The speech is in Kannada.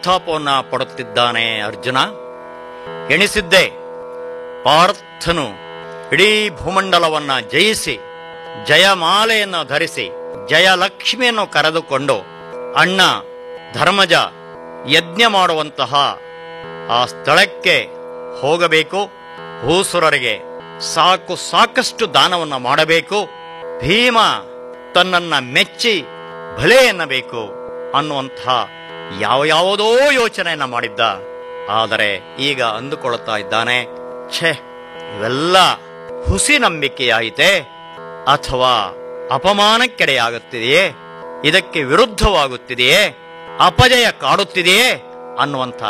ಪಶ್ಚಾತ್ತಾಪವನ್ನ ಪಡುತ್ತಿದ್ದಾನೆ ಅರ್ಜುನ ಎಣಿಸಿದ್ದೆ ಪಾರ್ಥನು ಇಡೀ ಭೂಮಂಡಲವನ್ನ ಜಯಿಸಿ ಜಯಮಾಲೆಯನ್ನು ಧರಿಸಿ ಜಯಲಕ್ಷ್ಮಿಯನ್ನು ಕರೆದುಕೊಂಡು ಅಣ್ಣ ಧರ್ಮಜ ಯಜ್ಞ ಮಾಡುವಂತಹ ಆ ಸ್ಥಳಕ್ಕೆ ಹೋಗಬೇಕು ಭೂಸುರರಿಗೆ ಸಾಕು ಸಾಕಷ್ಟು ದಾನವನ್ನು ಮಾಡಬೇಕು ಭೀಮ ತನ್ನನ್ನ ಮೆಚ್ಚಿ ಭಲೆ ಎನ್ನಬೇಕು ಅನ್ನುವಂತಹ ಯಾವ ಯಾವುದೋ ಯೋಚನೆಯನ್ನ ಮಾಡಿದ್ದ ಆದರೆ ಈಗ ಅಂದುಕೊಳ್ಳುತ್ತಾ ಇದ್ದಾನೆ ಛೇ ಇವೆಲ್ಲ ಹುಸಿ ನಂಬಿಕೆಯಾಯಿತೆ ಅಥವಾ ಅಪಮಾನಕ್ಕೆಡೆಯಾಗುತ್ತಿದೆಯೇ ಇದಕ್ಕೆ ವಿರುದ್ಧವಾಗುತ್ತಿದೆಯೇ ಅಪಜಯ ಕಾಡುತ್ತಿದೆಯೇ ಅನ್ನುವಂಥ